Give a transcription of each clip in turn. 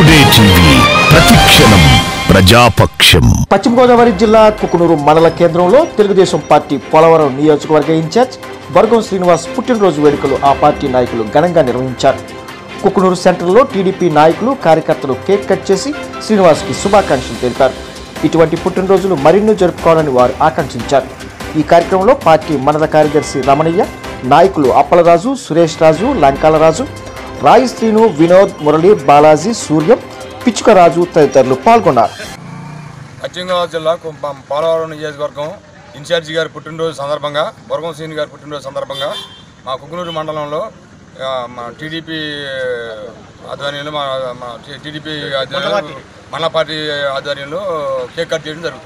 today TV ప్రతిక్షణం ప్రజాపక్షం పశ్చిమ గోదావరి జిల్లా కుకునూరు మండల కేంద్రంలో తెలుగుదేశం పార్టీ పోలవరం నియోజకవర్గ ఇన్ఛార్జ్ వర్గం శ్రీనివాస్ పుట్టినరోజు వేడుకలు ఆ పార్టీ నాయకులు ఘనంగా నిర్వహించారు కుకునూరు సెంటర్లో టీడీపీ నాయకులు కార్యకర్తలు కేక్ కట్ చేసి శ్రీనివాస్కి శుభాకాంక్షలు తెలిపారు ఇటువంటి పుట్టినరోజులు మరిన్నో జరుపుకోవాలని వారు ఆకాంక్షించారు ఈ కార్యక్రమంలో పార్టీ మండల కార్యదర్శి రమణయ్య నాయకులు అప్పలరాజు సురేష్ రాజు లంకాలరాజు రాయి శ్రీను వినోద్ మురళి బాలాజీ సూర్యం పిచ్చుకరాజు తదితరులు పాల్గొన్నారు పశ్చిమ గోదావరి జిల్లా కుంపం పోలవరం నియోజకవర్గం ఇన్ఛార్జి గారి పుట్టినరోజు సందర్భంగా బొరగం శ్రీని గారి పుట్టినరోజు సందర్భంగా మా కుకునూరు మండలంలో ఆ, మా టీడీపీ ఆధ్వర్యంలో మా మా టీడీపీ ఆధ్వర్యంలో మండల పార్టీ ఆధ్వర్యంలో కేక్ కట్ చేయడం జరుగుతుంది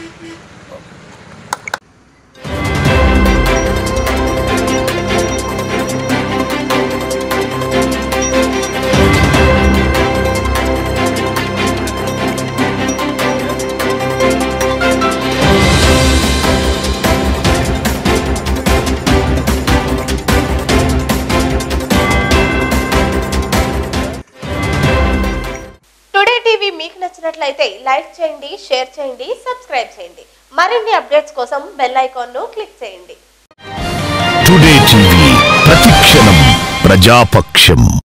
టుడే టీవీ మీకు నచ్చినట్లయితే లైక్ చేయండి షేర్ చేయండి సబ్స్క్రైబ్ చేయండి మరిన్ని అప్డేట్స్ కోసం బెల్ ఐకాన్ ను క్లిక్ చేయండి టుడే టీవీ ప్రతిక్షణం ప్రజాపక్షం